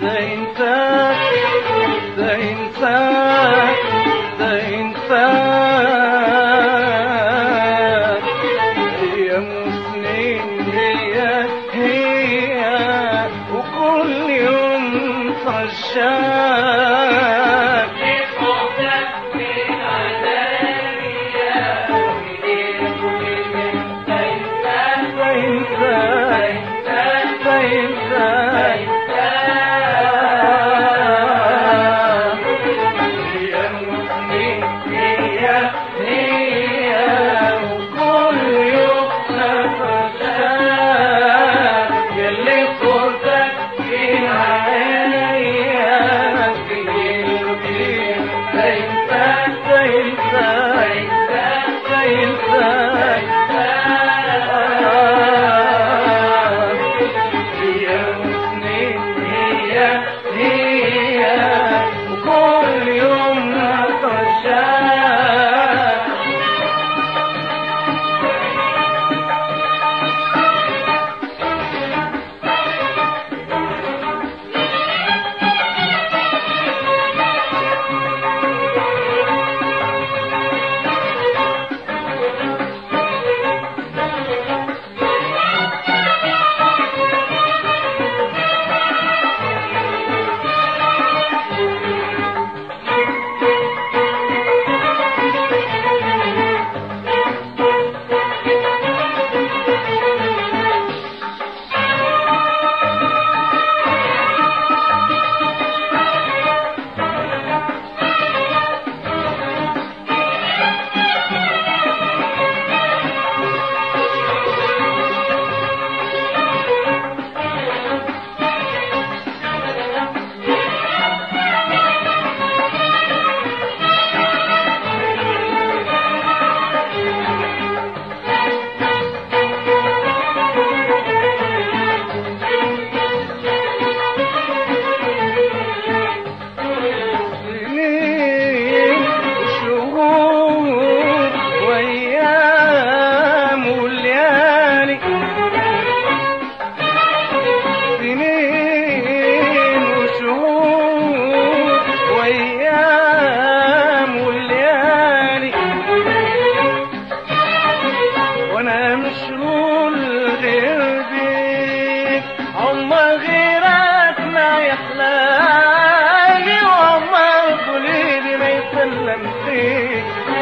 ازاي انساك ازاي انساك ازاي انساك ايام وسنين هي هي وكل يوم عشاك ازاي انساك ازاي انساك وكل يوم عطشان سنين شهور وايام وليالي سنين وشهور وايام وليالي وانا مشغول غير بيك عمر غيرك ما يحلالي وعمر قليلي ما يسلم فيك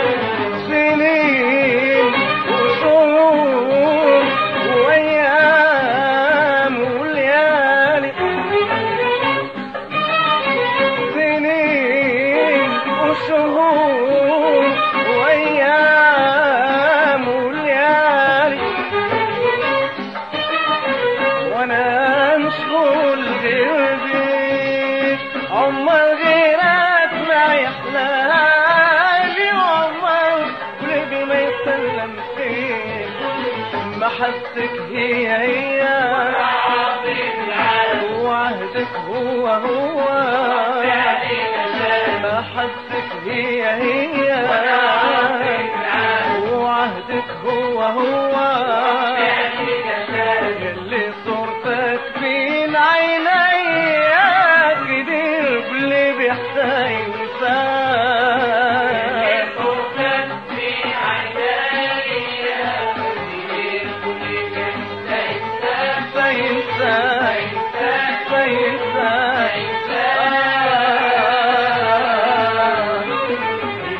سنين وشهور وايام وليالي سنين وشهور وايام وليالي وانا مشغول غير بيك عمر غيرك ما يحلالي وعمر قلبي ما يسلم فيك محبتك هي هي وعهدك هو هو محبتك هي هي وعهدك هو هو اللي صورتك بين عيني كتير اللي بيحتاج انسان فينساك فينساك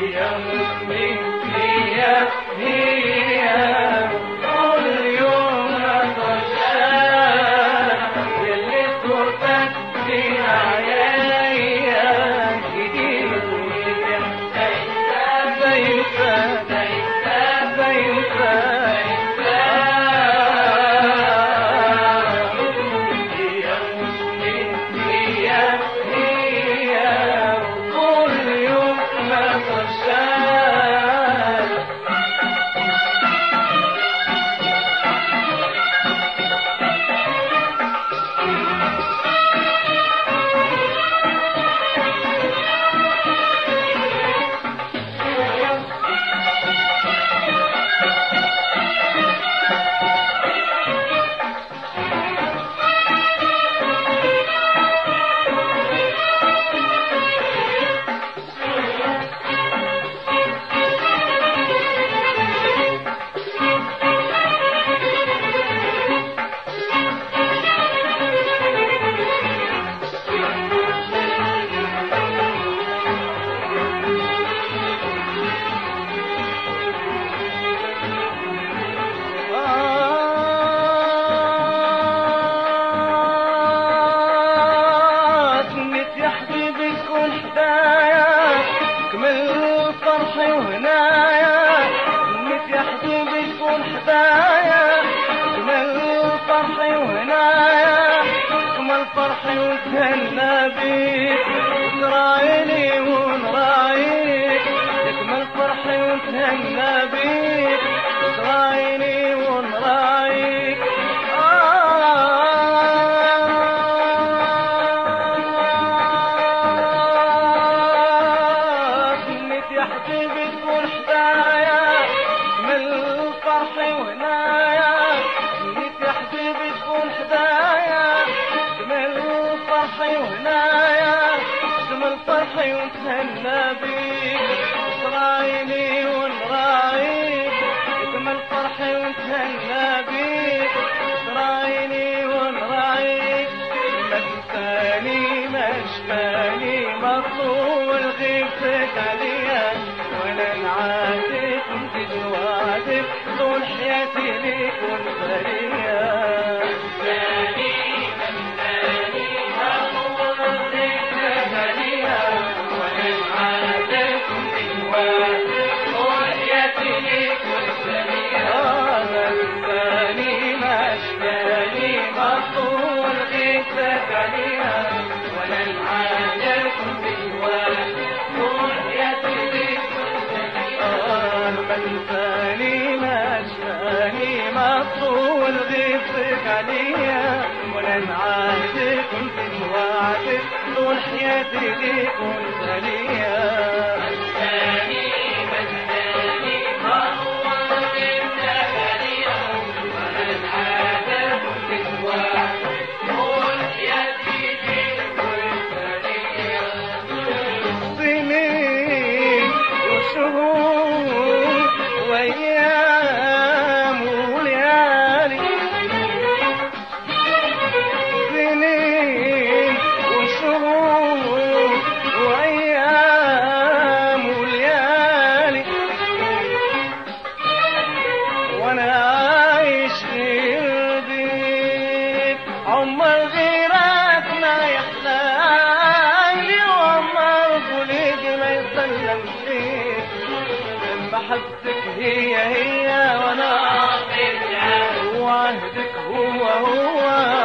فرحي وتهنى بيك تراعيني ونراعيك تكمل فرحي وتهنى بيك تراعيني ونراعيك آه كنت يا حبيبي تكون حدايا من الفرح وهنايا كنت يا حبيبي تكون حدايا من الفرح وهنايا من فرحي ونتهنى بيك تراعيني ونراعيك يكمل فرحي ونتهنى بيك تراعيني ونراعيك ما تنساني ما شفاني ما طول غيبتك عليا وانا نعاتب انت جوادك طول حياتي ليك ونساليا غلباني ما شفاني مطول غيبتك عليها ولا العادة بالواد طول يدي غلباني ما شفاني مطول غيبتك عليها ولا العادة بالواد طول حياتي ليك ونساليها سنين وشهور وايام وليالي سنين وشهور وايام وليالي وانا عايش غير بيك عمر غيرك ما يحلالي وعمر قلبي ما يسلم فيك محبتك هي هي وانا وعهدك هو هو